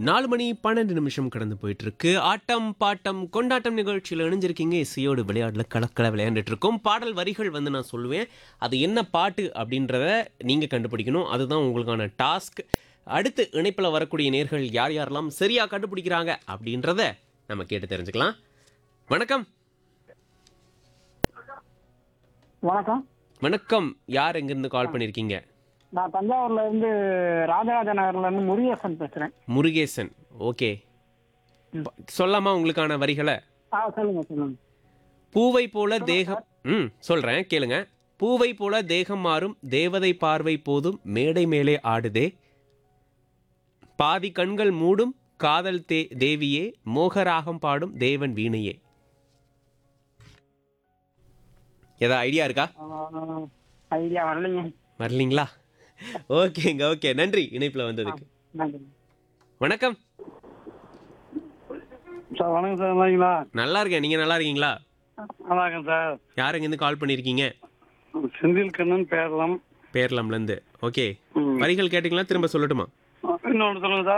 நாலு மணி பன்னெண்டு நிமிஷம் கடந்து போயிட்டு இருக்கு ஆட்டம் பாட்டம் கொண்டாட்டம் நிகழ்ச்சியில் இணைஞ்சிருக்கீங்க இசையோடு விளையாடல கலக்கல விளையாண்டுட்டு இருக்கோம் பாடல் வரிகள் வந்து நான் சொல்லுவேன் அது என்ன பாட்டு அப்படின்றத நீங்கள் கண்டுபிடிக்கணும் அதுதான் உங்களுக்கான டாஸ்க் அடுத்து இணைப்பில் வரக்கூடிய நேர்கள் யார் யாரெல்லாம் சரியாக கண்டுபிடிக்கிறாங்க அப்படின்றத நம்ம கேட்டு தெரிஞ்சுக்கலாம் வணக்கம் வணக்கம் வணக்கம் யார் எங்கேருந்து கால் பண்ணியிருக்கீங்க நான் தஞ்சாவூர்ல இருந்து ராஜராஜ நகர்ல இருந்து முருகேசன் பேசுறேன் முருகேசன் ஓகே சொல்லாமா உங்களுக்கான வரிகளை ஆ சொல்லுங்க சொல்லுங்க பூவை போல தேகம் ம் சொல்றேன் கேளுங்க பூவை போல தேகம் மாறும் தேவதை பார்வை போதும் மேடை மேலே ஆடுதே பாதி கண்கள் மூடும் காதல் தே தேவியே மோகராகம் பாடும் தேவன் வீணையே ஏதா ஐடியா இருக்கா ஐடியா வரலைங்க வரலீங்களா ஓகேங்க ஓகே நன்றி இணைப்பில் வந்ததுக்கு நன்றி வணக்கம் சார் வணக்கம் சார் நல்லாங்களா நல்லா இருக்கேன் நீங்க நல்லா இருக்கீங்களா நல்லா இருக்கேன் சார் யார் எங்கேருந்து கால் பண்ணியிருக்கீங்க செந்தில் கண்ணன் பேரலாம் பேர்லம்லேருந்து ஓகே ம். வரிகள் கேட்டிங்களா திரும்ப சொல்லட்டுமா இன்னொன்று சொல்லுங்க சார்